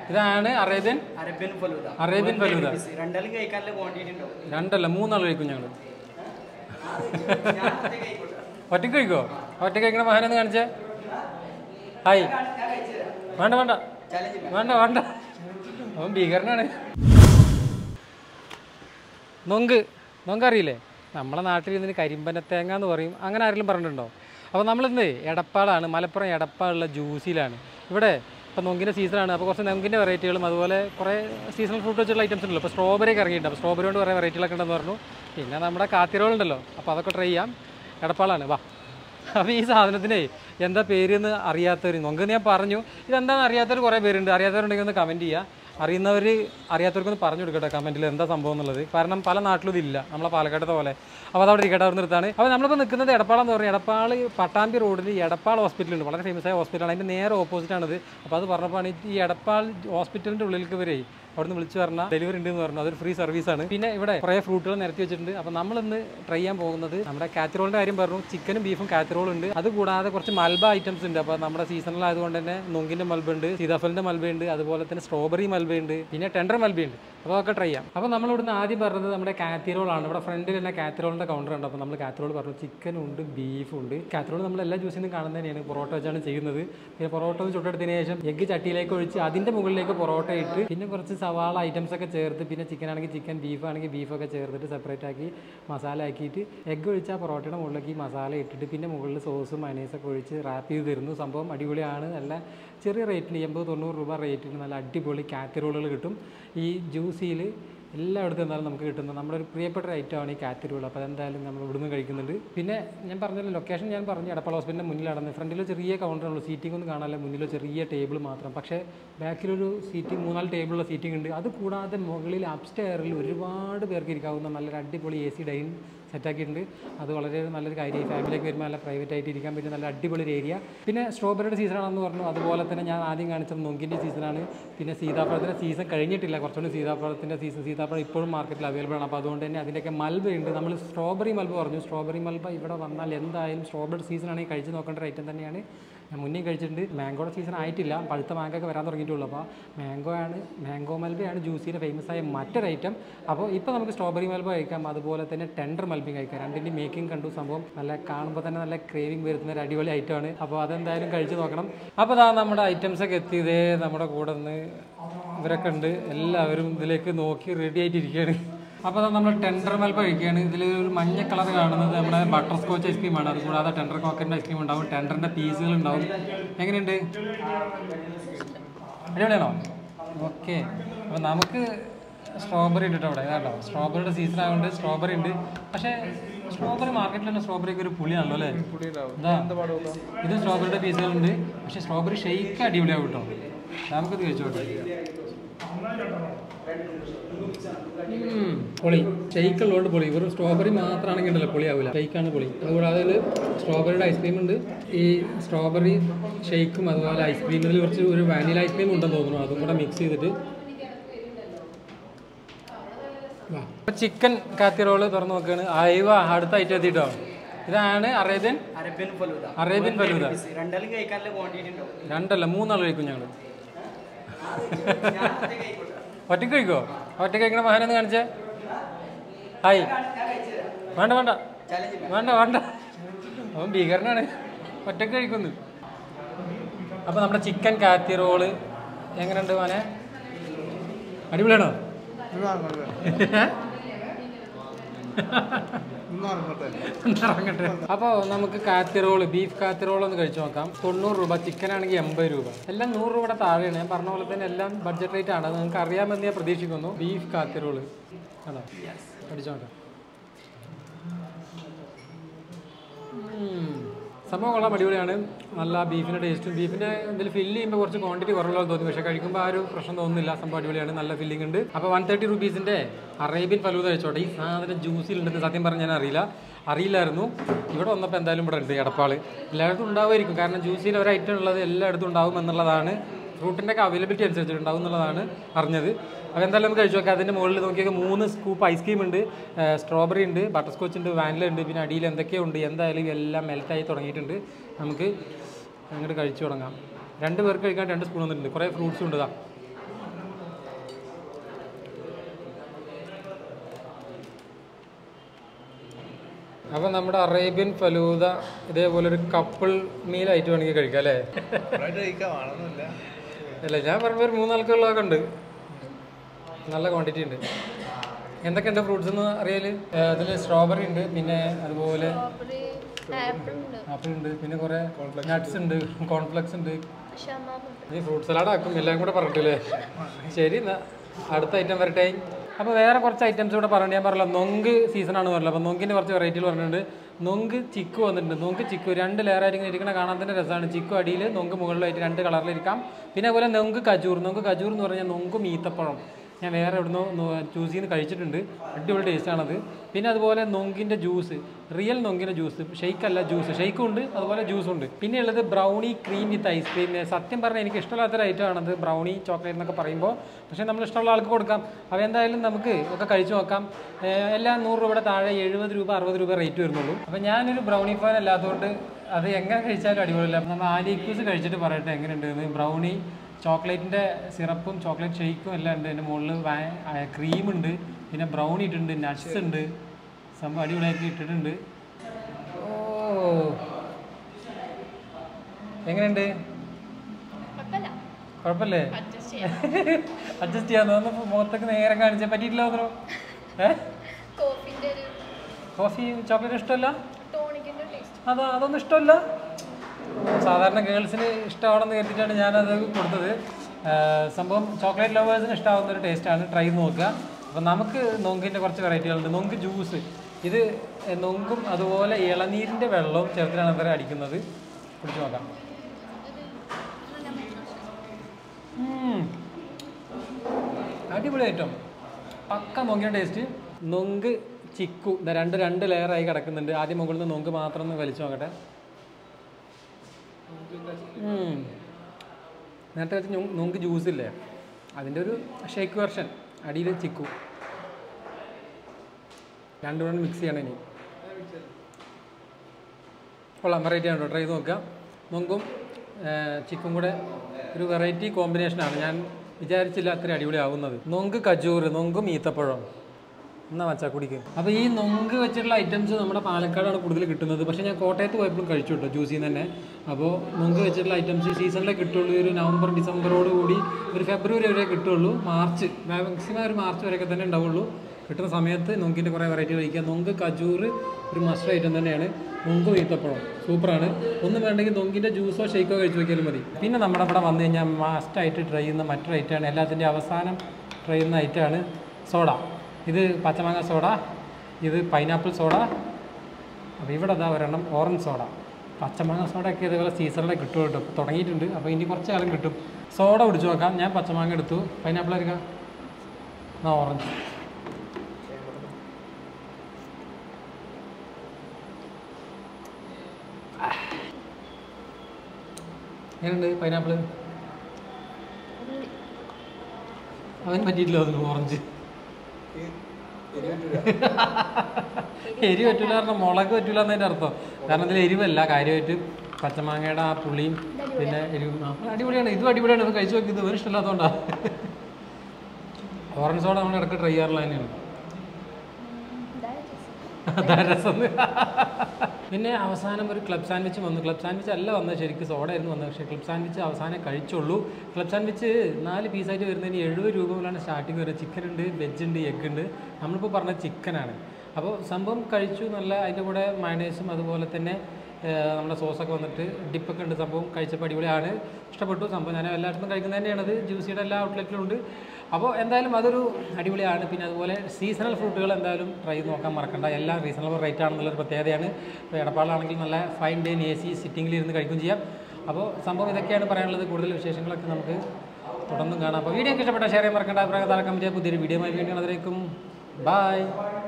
ഇതാണ് Arabian Arabian falooda Arabian falooda രണ്ടാളും കഴിക്കാനുള്ള ക്വാണ്ടിറ്റി ഉണ്ടാവും രണ്ടല്ല മൂന്നാൾ കഴിക്കും ഞങ്ങൾ ഞാൻ ഒറ്റ കഴിക്കോട്ടെ ഒറ്റയ്ക്ക് കഴിക്കോ ഒറ്റയ്ക്ക് കഴിക്കണ മഹാനെന്ന് കാണിച്ചേ ഹായ് വേണ്ട വേണ്ട വേണ്ട വേണ്ട അവൻ ഭീകരനാണ് നൊങ്ക് നൊങ്ക് അറിയില്ലേ നമ്മളെ നാട്ടിൽ ഇതിന് കരിമ്പന തേങ്ങ എന്ന് പറയും അങ്ങനെ ആരെങ്കിലും പറഞ്ഞിട്ടുണ്ടോ അപ്പോൾ നമ്മളിന്ന് എടപ്പാളാണ് മലപ്പുറം എടപ്പാളുള്ള ജ്യൂസിലാണ് ഇവിടെ ഇപ്പോൾ നൊങ്കിൻ്റെ സീസണാണ് അപ്പോൾ കുറച്ച് നൊങ്കിൻ്റെ വെറൈറ്റികളും അതുപോലെ കുറേ സീസണൽ ഫ്രൂട്ട് വെച്ചുള്ള ഐറ്റംസ് ഉണ്ടല്ലോ ഇപ്പോൾ സ്ട്രോബെറി ഒക്കെ ഇറങ്ങിയിട്ടുണ്ട് അപ്പോൾ സ്ട്രോബെറി കൊണ്ട് കുറേ വെറൈറ്റികളൊക്കെ ഉണ്ടെന്ന് പറഞ്ഞു പിന്നെ നമ്മുടെ കാത്തിരോളുണ്ടല്ലോ അപ്പോൾ അതൊക്കെ ട്രൈ ചെയ്യാം എടപ്പാളാണ് വാ അപ്പോൾ ഈ സാധനത്തിനെ എന്താ പേര് എന്ന് അറിയാത്തവർ നൊങ്കെന്ന് ഞാൻ പറഞ്ഞു ഇതെന്താണെന്ന് അറിയാത്തവർ കുറേ പേരുണ്ട് അറിയാത്തവരുണ്ടെങ്കിൽ ഒന്ന് കമൻറ്റ് ചെയ്യുക അറിയുന്നവർ അറിയാത്തവർക്കൊന്ന് പറഞ്ഞു കൊടുക്കട്ടെ കമൻറ്റിൽ എന്താ സംഭവം എന്നുള്ളത് കാരണം പല നാട്ടിലും ഇതില്ല നമ്മളെ പാലക്കാട്ടത്തെ പോലെ അപ്പോൾ അതവിടെ ഇരിക്കട്ടെ അവിടെ നിർത്താണ് അപ്പോൾ നമ്മളിപ്പോൾ നിൽക്കുന്നത് എടപ്പാളം എന്ന് പറഞ്ഞാൽ എടപ്പാൾ പട്ടാമ്പി റോഡിൽ എടപ്പാൾ ഹോസ്പിറ്റലുണ്ട് വളരെ ഫേമസ് ആയ ഹോസ്പിറ്റലാണ് അതിൻ്റെ നേരെ ഓപ്പോസിറ്റ് ആണിത് അപ്പോൾ അത് പറഞ്ഞപ്പോൾ ഈ എടപ്പാൾ ഹോസ്പിറ്റലിൻ്റെ ഉള്ളിലേക്ക് വരെ അവിടുന്ന് വിളിച്ചു പറഞ്ഞാൽ ഡെലിവറി ഉണ്ട് എന്ന് പറഞ്ഞു അതൊരു ഫ്രീ സർവീസാണ് പിന്നെ ഇവിടെ കുറേ ഫ്രൂട്ടുകൾ നിരത്തി വെച്ചിട്ടുണ്ട് അപ്പോൾ നമ്മൾ ഇന്ന് ട്രൈ ചെയ്യാൻ പോകുന്നത് നമ്മുടെ കാറ്ററോളിൻ്റെ കാര്യം പറഞ്ഞു ചിക്കനും ബീഫും കാറ്ററോളും ഉണ്ട് അത് കൂടാതെ കുറച്ച് മൽബ ഐറ്റംസ് ഉണ്ട് അപ്പോൾ നമ്മുടെ സീസണൽ ആയതുകൊണ്ട് തന്നെ നൊങ്കിൻ്റെ മൽബ ഉണ്ട് സീതാഫലിൻ്റെ മൽബ ഉണ്ട് അതുപോലെ തന്നെ സ്ട്രോബെറി മൽബ ഉണ്ട് പിന്നെ ടെൻഡർ മൽബ ഉണ്ട് അപ്പോൾ അതൊക്കെ ട്രൈ ചെയ്യാം അപ്പോൾ നമ്മൾ ഇവിടുന്ന് ആദ്യം പറഞ്ഞത് നമ്മുടെ കാത്തിറോളാണ് ഇവിടെ ഫ്രണ്ടിൽ തന്നെ കാത്തിറോളിൻ്റെ കൗണ്ടർ ഉണ്ട് അപ്പോൾ നമ്മൾ കാത്തിറോൾ പറഞ്ഞു ചിക്കനും ഉണ്ട് ബീഫും ഉണ്ട് കാത്തിറോൾ നമ്മൾ എല്ലാ ജ്യൂസിൽ നിന്നും കാണുന്നത് തന്നെയാണ് പൊറോട്ട വെച്ചാണ് ചെയ്യുന്നത് പിന്നെ പൊറോട്ട ഒന്ന് ചുട്ടെടുത്തതിന് ശേഷം എഗ്ഗ് ചട്ടിയിലേക്ക് ഒഴിച്ച് അതിൻ്റെ മുകളിലേക്ക് പൊറോട്ട ഇട്ട് പിന്നെ കുറച്ച് സവാള ഐറ്റംസ് ഒക്കെ ചേർത്ത് പിന്നെ ചിക്കൻ ആണെങ്കിൽ ചിക്കൻ ബീഫ് ആണെങ്കിൽ ബീഫൊക്കെ ചേർത്തിട്ട് സെപ്പറേറ്റ് ആക്കി മസാല ആക്കിയിട്ട് എഗ്ഗ് ഒഴിച്ച് ആ പൊറോട്ടയുടെ മുകളിലേക്ക് ഈ മസാല ഇട്ടിട്ട് പിന്നെ മുകളിൽ സോസും മൈനേസൊക്കെ ഒഴിച്ച് റാപ്പ് ചെയ്ത് തരുന്നു സംഭവം അടിപൊളിയാണ് നല്ല ചെറിയ റേറ്റിന് എൺപത് തൊണ്ണൂറ് രൂപ റേറ്റിന് നല്ല അടിപൊളി കാറ്ററോളുകൾ കിട്ടും ഈ ജ്യൂസിയിൽ എല്ലായിടത്തും എന്തായാലും നമുക്ക് കിട്ടുന്നത് നമ്മുടെ ഒരു പ്രിയപ്പെട്ട ഒരു ഐറ്റമാണ് ഈ കാത്തിരുകൾ അപ്പോൾ അതെന്തായാലും നമ്മൾ ഇവിടുന്ന് കഴിക്കുന്നുണ്ട് പിന്നെ ഞാൻ പറഞ്ഞല്ലോ ലൊക്കേഷൻ ഞാൻ പറഞ്ഞു എടപ്പാൾ ഹോസ്പിറ്റലിൻ്റെ മുന്നിലാണ് ഫ്രണ്ടിൽ ചെറിയ കൗണ്ടറുള്ളൂ സീറ്റിംഗ് ഒന്നും കാണാനില്ല മുന്നിൽ ചെറിയ ടേബിൾ മാത്രം പക്ഷേ ബാക്കിലൊരു സീറ്റിംഗ് മൂന്നാല് ടേബിളുള്ള സീറ്റിംഗ് ഉണ്ട് അത് കൂടാതെ മുകളിൽ അപ്സ്റ്റെയറിൽ ഒരുപാട് പേർക്ക് ഇരിക്കാവുന്ന നല്ലൊരു അടിപൊളി എ സി ഡൈൻ സെറ്റാക്കിയിട്ടുണ്ട് അത് വളരെ നല്ലൊരു കാര്യമായി ഫാമിലിയൊക്കെ വരുമ്പോൾ നല്ല പ്രൈവറ്റ് ആയിട്ട് ഇരിക്കാൻ പറ്റുന്ന നല്ല അടിപൊളി ഒരു ഏരിയ പിന്നെ സ്ട്രോബെറിയുടെ സീസണാണെന്ന് പറഞ്ഞു അതുപോലെ തന്നെ ഞാൻ ആദ്യം കാണിച്ചത് നൊങ്കിൻ്റെ സീസണാണ് പിന്നെ സീതാപ്പഴത്തിൻ്റെ സീസൺ കഴിഞ്ഞിട്ടില്ല കുറച്ചുകൂടി സീതാപ്പഴത്തിൻ്റെ സീസൺ സീതാപ്പഴം ഇപ്പോഴും മാർക്കറ്റിൽ അവൈലബിൾ ആണ് അപ്പോൾ അതുകൊണ്ട് തന്നെ അതിൻ്റെയൊക്കെ മൽബ ഉണ്ട് നമ്മൾ സ്ട്രോബെറി മൽബ പറഞ്ഞു സ്ട്രോബെറി മൽബ ഇവിടെ വന്നാൽ എന്തായാലും സ്ട്രോബെറി സീസൺ ആണെങ്കിൽ കഴിച്ച് നോക്കേണ്ട ഒരു ഐറ്റം തന്നെയാണ് ഞാൻ മുന്നേ കഴിച്ചിട്ടുണ്ട് മാംഗോയുടെ സീസൺ ആയിട്ടില്ല പഴുത്ത മാങ്ങ ഒക്കെ വരാൻ തുടങ്ങിയിട്ടുള്ളൂ അപ്പോൾ മാംഗോ ആണ് മാംഗോ മൽബയാണ് ജ്യൂസിയുടെ ഫേമസ് ആയ മറ്റൊരു ഐറ്റം അപ്പോൾ ഇപ്പോൾ നമുക്ക് സ്ട്രോബെറി മൽബ കഴിക്കാം അതുപോലെ തന്നെ ടെൻഡർ മൽബയും കഴിക്കാം രണ്ടിൻ്റെ മേക്കിംഗ് കണ്ടു സംഭവം നല്ല കാണുമ്പോൾ തന്നെ നല്ല ക്രേവിംഗ് വരുന്ന ഒരു അടിപൊളി ഐറ്റമാണ് അപ്പോൾ അതെന്തായാലും കഴിച്ച് നോക്കണം അപ്പോൾ അതാ നമ്മുടെ ഐറ്റംസ് ഒക്കെ എത്തിയതേ നമ്മുടെ കൂടെ നിന്ന് ഇവരൊക്കെ ഉണ്ട് എല്ലാവരും ഇതിലേക്ക് നോക്കി റെഡി ആയിട്ടിരിക്കുകയാണ് അപ്പോൾ അത് നമ്മൾ ടെൻഡർ മൽബ കഴിക്കുകയാണ് ഇതിൽ ഒരു മഞ്ഞ കളർ കാണുന്നത് നമ്മുടെ ബട്ടർ സ്കോച്ച് ഐസ്ക്രീമാണ് അത് കൂടാതെ ടെൻഡർ കോക്കറിൻ്റെ ഐസ്ക്രീം ഉണ്ടാവും ടെൻഡറിൻ്റെ പീസുകൾ ഉണ്ടാവും എങ്ങനെയുണ്ട് അടിപൊളിയാണോ ഓക്കെ അപ്പോൾ നമുക്ക് സ്ട്രോബെറി ഉണ്ട് കേട്ടോ അവിടെ കേട്ടോ സ്ട്രോബെറിയുടെ സീസൺ ആയതുകൊണ്ട് സ്ട്രോബെറി ഉണ്ട് പക്ഷേ സ്ട്രോബെറി മാർക്കറ്റിൽ തന്നെ സ്ട്രോബെറിക്ക് ഒരു പുളിയാണല്ലോ അല്ലേ ഇതാ ഇത് സ്ട്രോബെറിയുടെ പീസുകളുണ്ട് പക്ഷേ സ്ട്രോബെറി ഷെയ്ക്ക് അടിപൊളിയാവും കേട്ടോ നമുക്കിത് കഴിച്ചോട്ടെ ഉം, പൊളി ഷെയ്ക്ക് ഉള്ളതുകൊണ്ട് പൊളി വെറും സ്ട്രോബെറി മാത്രമാണെങ്കിൽ ഉണ്ടല്ലോ പൊളിയാവില്ല ഷെയ്ക്കാണ് പൊളി അതുകൂടാതെ ഇതിൽ സ്ട്രോബെറിയുടെ ഐസ്ക്രീം ഉണ്ട് ഈ സ്ട്രോബെറി ഷെയ്ക്കും അതുപോലെ ഐസ്ക്രീമിൽ കുറച്ച് ഒരു വാനില ഐസ്ക്രീം ഉണ്ടെന്ന് തോന്നുന്നു അതും കൂടെ മിക്സ് ചെയ്തിട്ട് ചിക്കൻ കാത്തിറോള് തുറന്ന് നോക്കുകയാണ് അയവ അടുത്ത ഐറ്റം എത്തിയിട്ടോ ഇതാണ് Arabian Arabian falooda Arabian falooda രണ്ടാളും കഴിക്കാനുള്ള ക്വാണ്ടിറ്റി ഉണ്ടാവും രണ്ടല്ല മൂന്നാൾ കഴിക്കും ഞങ്ങൾ ഞാൻ ഒറ്റ കഴിക്കോട്ടെ ഒറ്റയ്ക്ക് കഴിക്കോ ഒറ്റയ്ക്ക് കഴിക്കണ മഹാനെന്ന് കാണിച്ചേ ഹായ് വേണ്ട വേണ്ട വേണ്ട വേണ്ട അവൻ ഭീകരനാണ് ഒറ്റയ്ക്ക് കഴിക്കുന്നു അപ്പോൾ നമ്മുടെ ചിക്കൻ കാത്തി റോള് എങ്ങനെയുണ്ട് മോനെ അടിപൊളിയാണോ ഇറങ്ങട്ടെ അപ്പോൾ നമുക്ക് kathi roll beef kathi roll ഒന്ന് കഴിച്ചു നോക്കാം തൊണ്ണൂറ് രൂപ ചിക്കൻ ആണെങ്കിൽ എൺപത് രൂപ എല്ലാം നൂറ് രൂപയുടെ താഴെയാണ് ഞാൻ പറഞ്ഞ പോലെ തന്നെ എല്ലാം ബഡ്ജറ്റ് റേറ്റ് ആണ് അത് നിങ്ങൾക്ക് അറിയാമെന്ന് ഞാൻ പ്രതീക്ഷിക്കുന്നു ബീഫ് കാത്തി റോള് ആണോ അടിച്ചു നോക്കാം ഉം. സംഭവം കൊള്ളാം അടിപൊളിയാണ് നല്ല ബീഫിൻ്റെ ടേസ്റ്റും ബീഫിൻ്റെ ഇതിൽ ഫില്ല് ചെയ്യുമ്പോൾ കുറച്ച് ക്വാണ്ടിറ്റി കുറവുള്ളത് തോന്നി പക്ഷേ കഴിക്കുമ്പോൾ ആ ഒരു പ്രശ്നം തോന്നുന്നില്ല സംഭവം അടിപൊളിയാണ് നല്ല ഫില്ലിംഗ് ഉണ്ട് അപ്പോൾ വൺ തേർട്ടി റുപ്പീസിൻ്റെ അറേബ്യൻ ഫലൂദ കഴിച്ചോട്ടെ ഈ സാധനം ജ്യൂസിലുണ്ടെന്ന് സത്യം പറഞ്ഞാൽ ഞാൻ അറിയില്ല അറിയില്ലായിരുന്നു ഇവിടെ വന്നപ്പോൾ എന്തായാലും ഇവിടെ ഉണ്ട് എടപ്പാൾ എല്ലായിടത്തും ഉണ്ടാവുമായിരിക്കും കാരണം ജ്യൂസിൽ ഒരു ഐറ്റം ഉള്ളത് എല്ലായിടത്തും ഉണ്ടാവും എന്നുള്ളതാണ് ഫ്രൂട്ടിൻ്റെ ഒക്കെ അവൈലബിലിറ്റി അനുസരിച്ച് ഉണ്ടാവും എന്നുള്ളതാണ് അറിഞ്ഞത് അപ്പോൾ എന്തായാലും നമുക്ക് കഴിച്ചു നോക്കാം അതിൻ്റെ മുകളിൽ നോക്കിയാൽ മൂന്ന് സ്കൂപ്പ് ഐസ്ക്രീം ഉണ്ട് സ്ട്രോബെറി ഉണ്ട് ബട്ടർ സ്കോച്ച് ഉണ്ട് വാനില ഉണ്ട് പിന്നെ അടിയിൽ എന്തൊക്കെയോ ഉണ്ട് എന്തായാലും എല്ലാം മെൽറ്റായി തുടങ്ങിയിട്ടുണ്ട് നമുക്ക് അങ്ങോട്ട് കഴിച്ചു തുടങ്ങാം രണ്ട് പേർക്ക് കഴിക്കാൻ രണ്ട് സ്പൂൺ വന്നിട്ടുണ്ട് കുറേ ഫ്രൂട്ട്സ് ഉണ്ട് ഇതാ അപ്പോൾ നമ്മുടെ അറേബ്യൻ ഫലൂദ ഇതേപോലെ ഒരു കപ്പിൾ മീലായിട്ട് വേണമെങ്കിൽ കഴിക്കാം അല്ലേ അല്ല ഞാൻ പറയുമ്പോൾ ഒരു മൂന്നാൾക്കുള്ളതൊക്കെ ഉണ്ട് നല്ല ക്വാണ്ടിറ്റി ഉണ്ട് എന്തൊക്കെയുണ്ട് ഫ്രൂട്ട്സ് എന്ന് അറിയാല് അതിൽ സ്ട്രോബെറി ഉണ്ട് പിന്നെ അതുപോലെ ആപ്പിൾ ഉണ്ട് ആപ്പിൾ ഉണ്ട് പിന്നെ കുറേ നട്ട്സ് ഉണ്ട് കോൺഫ്ലെക്സ് ഉണ്ട് ഷമാമുണ്ട് നീ ഫ്രൂട്ട് സലാഡ് ആക്കും എല്ലാം കൂടെ പറഞ്ഞിട്ടില്ലേ ശരി എന്നാ അടുത്ത ഐറ്റം വരട്ടെ അപ്പോൾ വേറെ കുറച്ച് ഐറ്റംസ് കൂടെ പറഞ്ഞു ഞാൻ പറഞ്ഞല്ലോ നൊങ്ക് സീസണാണ് പറഞ്ഞത് അപ്പോൾ നൊങ്കിൻ്റെ കുറച്ച് വെറൈറ്റികൾ പറഞ്ഞിട്ടുണ്ട് നൊങ്ക് ചിക്കു വന്നിട്ടുണ്ട് നൊങ്ക് ചിക്കു രണ്ട് ലെയറായിട്ട് ഇങ്ങനെ ഇരിക്കുന്ന കാണാൻ തന്നെ രസമാണ് ചിക്കു അടിയിൽ നൊങ്ക് മുകളിലായിട്ട് രണ്ട് കളറിലിരിക്കാം പിന്നെ അതുപോലെ നൊങ്ക് കജൂർ നൊങ്ക് കജൂർ എന്ന് പറഞ്ഞാൽ നൊങ്കും ഈത്തപ്പഴം ഞാൻ വേറെ എവിടുന്നോ ചൂസ് ചെയ്ത് കഴിച്ചിട്ടുണ്ട് അടിപൊളി ടേസ്റ്റാണത് പിന്നെ അതുപോലെ നൊങ്കിൻ്റെ ജ്യൂസ് റിയൽ നൊങ്കിൻ്റെ ജ്യൂസ് ഷെയ്ക്ക് അല്ല ജ്യൂസ് ഷെയ്ക്കും ഉണ്ട് അതുപോലെ ജ്യൂസും ഉണ്ട് പിന്നെ ഉള്ളത് ബ്രൗണി ക്രീം വിത്ത് ഐസ്ക്രീം സത്യം പറഞ്ഞാൽ എനിക്ക് ഇഷ്ടമില്ലാത്തൊരു ഐറ്റം ആണത് ബ്രൗണി ചോക്ലേറ്റ് എന്നൊക്കെ പറയുമ്പോൾ പക്ഷേ നമ്മൾ ഇഷ്ടമുള്ള ആൾക്ക് കൊടുക്കാം അപ്പോൾ എന്തായാലും നമുക്ക് ഒക്കെ കഴിച്ചു നോക്കാം ഏഹ് എല്ലാം നൂറ് രൂപയുടെ താഴെ എഴുപത് രൂപ അറുപത് രൂപ റേറ്റ് വരുന്നുള്ളൂ അപ്പോൾ ഞാനൊരു ബ്രൗണി ഫാൻ അല്ലാത്തതുകൊണ്ട് അത് എങ്ങനെ കഴിച്ചാലും അടിപൊളിയില്ല അപ്പോൾ നമ്മൾ ആലിക്യൂസ് കഴിച്ചിട്ട് പറയട്ടെ എങ്ങനെയുണ്ട് ബ്രൗണി ചോക്ലേറ്റിൻ്റെ സിറപ്പും ചോക്ലേറ്റ് ഷെയ്ക്കും എല്ലാം ഉണ്ട് അതിൻ്റെ മുകളിൽ ക്രീം ഉണ്ട് പിന്നെ ബ്രൗണി ഇട്ടിട്ടുണ്ട് നട്ട്സ് ഉണ്ട് സംഭവം അടിപൊളിയാക്കി ഇട്ടിട്ടുണ്ട് ഓ എങ്ങനെയുണ്ട് കുഴപ്പമില്ല കുഴപ്പമില്ലേ അഡ്ജസ്റ്റ് ചെയ്യാം അഡ്ജസ്റ്റ് ചെയ്യാൻ തോന്നുന്നു മുഖത്തൊക്കെ നേരെ കാണിച്ചാൽ പറ്റിയിട്ടില്ല തോന്നുന്നു ഏ കോഫിന്റെ ഒരു കോഫി ചോക്ലേറ്റ് ഇഷ്ടമല്ല ടോണിക്കിന്റെ ടേസ്റ്റ് അത് അതൊന്നും ഇഷ്ടമല്ല സാധാരണ ഗേൾസിന് ഇഷ്ടമാണെന്ന് കരുതിയിട്ടാണ് ഞാനത് കൊടുത്തത് ആ, സംഭവം ചോക്ലേറ്റ് ലവേഴ്സിന് ഇഷ്ടമാവുന്ന ഒരു ടേസ്റ്റാണ് ട്രൈ ചെയ്ത് നോക്കുക അപ്പം നമുക്ക് നൊങ്കിൻ്റെ കുറച്ച് വെറൈറ്റികളുണ്ട് നൊങ്ക് ജ്യൂസ് ഇത് നൊങ്കും അതുപോലെ ഇളനീരിൻ്റെ വെള്ളവും ചേർത്തിട്ടാണ് ഇവരെ അടിക്കുന്നത് കുടിച്ച് നോക്കാം ഉം. അടിപൊളി ഐറ്റം പക്ക നൊങ്കിയ ടേസ്റ്റ് നൊങ്ക് ചിക്കു ദാ രണ്ട് രണ്ട് ലെയറായി കിടക്കുന്നുണ്ട് ആദ്യം മുകളിൽ നിന്ന് നൊങ്ക് മാത്രം ഒന്ന് വലിച്ചു നോക്കട്ടെ ഉം. നേരത്തെ വെച്ച ഞൊ- നൊങ്ക് ജ്യൂസ് ഇല്ലേ അതിൻ്റെ ഒരു ഷേക്ക് വെർഷൻ അടിയിൽ ചിക്കു രണ്ടും കൂടെ മിക്സ് ചെയ്യണം ഇനി കൊള്ളാം വെറൈറ്റി ആണ് ട്രൈ ചെയ്ത് നോക്കുക നൊങ്കും ചിക്കും കൂടെ ഒരു വെറൈറ്റി കോമ്പിനേഷനാണ് ഞാൻ വിചാരിച്ചില്ല അത്ര അടിപൊളിയാവുന്നത് നൊങ്ക് കജൂർ നൊങ്കും ഈത്തപ്പഴം എന്നാ വച്ചാ കുടിക്ക് അപ്പോൾ ഈ നൊങ്ക് വെച്ചിട്ടുള്ള ഐറ്റംസ് നമ്മുടെ പാലക്കാടാണ് കൂടുതൽ കിട്ടുന്നത് പക്ഷേ ഞാൻ കോട്ടയത്ത് പോയപ്പോഴും കഴിച്ചു കേട്ടോ ജ്യൂസിൽ നിന്ന് തന്നെ അപ്പോൾ നൊങ്ക് വെച്ചിട്ടുള്ള ഐറ്റംസ് സീസണിലേ കിട്ടുള്ളൂ ഒരു നവംബർ ഡിസംബറോട് കൂടി ഒരു ഫെബ്രുവരി വരെ കിട്ടുള്ളൂ മാർച്ച് മാക്സിമം ഒരു മാർച്ച് വരെയൊക്കെ തന്നെ ഉണ്ടാവുള്ളൂ കിട്ടുന്ന സമയത്ത് നൊങ്കിൻ്റെ കുറേ വെറൈറ്റി കഴിക്കുക നൊങ്ക് കജൂർ ഒരു മസ്റ്റ് ഐറ്റം തന്നെയാണ് നൊങ്കും ഈത്തപ്പഴം സൂപ്പറാണ് ഒന്നും വേണ്ടെങ്കിൽ നൊങ്കിൻ്റെ ജ്യൂസോ ഷേക്കോ കഴിച്ച് നോക്കിയാലും മതി പിന്നെ നമ്മുടെ ഇവിടെ വന്നു കഴിഞ്ഞാൽ മസ്റ്റായിട്ട് ട്രൈ ചെയ്യുന്ന മറ്റൊരു ഐറ്റമാണ് എല്ലാത്തിൻ്റെ അവസാനം ട്രൈ ചെയ്യുന്ന ഐറ്റമാണ് സോഡ ഇത് പച്ചമാങ്ങ സോഡ ഇത് പൈനാപ്പിൾ സോഡ അപ്പോൾ ഇവിടെ അതാ ഒരെണ്ണം ഓറഞ്ച് സോഡ പച്ചമാങ്ങ സോഡ ഒക്കെ ഇതേപോലെ സീസണിൽ കിട്ടും കേട്ടോ ഇപ്പോൾ തുടങ്ങിയിട്ടുണ്ട് അപ്പോൾ ഇനി കുറച്ച് കാലം കിട്ടും സോഡ കുടിച്ച് നോക്കാം ഞാൻ പച്ചമാങ്ങ എടുത്തു പൈനാപ്പിൾ എടുക്കാം ആ ഓറഞ്ച് എങ്ങനെയുണ്ട് പൈനാപ്പിൾ അവന് പറ്റിയിട്ടില്ല അതിന് ഓറഞ്ച് എരി പറ്റൂല പറഞ്ഞാൽ മുളക് പറ്റൂല എന്നതിൻ്റെ അർത്ഥം കാരണം ഇതിൽ എരിവല്ല കാര്യമായിട്ട് പച്ചമാങ്ങയുടെ ആ പുളിയും പിന്നെ എരിവും ആ, അടിപൊളിയാണ് ഇതും അടിപൊളിയാണ് ഇത് കഴിച്ചു നോക്കി ഇത് ഒരു ഇഷ്ടമില്ലാത്തതുകൊണ്ടാണ് ഓറഞ്ച് സോഡ നമ്മൾ ഇടയ്ക്ക് ട്രൈ ചെയ്യാറുള്ള തന്നെയാണ് അതാ രസം പിന്നെ അവസാനം ഒരു ക്ലബ് സാൻഡ്വിച്ച് വന്നു ക്ലബ് സാൻഡ്വിച്ച് അല്ല വന്നത് ശരിക്കും സോഡ ആയിരുന്നു വന്നത് പക്ഷേ ക്ലബ് സാൻഡ്വിച്ച് അവസാനം കഴിച്ചുള്ളൂ ക്ലബ് സാൻഡ്വിച്ച് നാല് പീസായിട്ട് വരുന്നതിന് എഴുപത് രൂപ മുതലാണ് സ്റ്റാർട്ടിങ് വരുന്നത് ചിക്കൻ ഉണ്ട് വെജ് ഉണ്ട് എഗ് ഉണ്ട് നമ്മളിപ്പോൾ പറഞ്ഞ ചിക്കനാണ് അപ്പോൾ സംഭവം കഴിച്ചു നല്ല അതിൻ്റെ കൂടെ മയണൈസും അതുപോലെ തന്നെ ഏഹ്, നമ്മുടെ സോസൊക്കെ വന്നിട്ട് ഡിപ്പൊക്കെ ഉണ്ട് സംഭവം കഴിച്ചപ്പോൾ അടിപൊളിയാണ് ഇഷ്ടപ്പെട്ടു സംഭവം ഞാൻ എല്ലായിടത്തും കഴിക്കുന്നത് തന്നെയാണത് ജ്യൂസിയുടെ എല്ലാ ഔട്ട്ലെറ്റിലും ഉണ്ട് അപ്പോൾ എന്തായാലും അതൊരു അടിപൊളിയാണ് പിന്നെ അതുപോലെ സീസണൽ ഫ്രൂട്ടുകൾ എന്തായാലും ട്രൈ ചെയ്ത് നോക്കാൻ മറക്കണ്ട എല്ലാം റീസണബിൾ റേറ്റ് ആണെന്നുള്ളൊരു പ്രത്യേകതയാണ് ഇപ്പോൾ എടപ്പാളാണെങ്കിൽ നല്ല ഫൈൻ ഡേ എ സി സിറ്റിങ്ങിൽ ഇരുന്ന് കഴിക്കുകയും ചെയ്യാം അപ്പോൾ സംഭവം ഇതൊക്കെയാണ് പറയാനുള്ളത് കൂടുതൽ വിശേഷങ്ങളൊക്കെ നമുക്ക് തുടർന്നും കാണാം അപ്പോൾ വീഡിയോ ഇഷ്ടപ്പെട്ട ഷെയർ ചെയ്യാൻ മറക്കേണ്ട അഭിപ്രായം താഴെ കമൻറ്റ് ചെയ്യാം പുതിയൊരു വീഡിയോ ആയി വീണ്ടും അതിലേക്കും ബൈ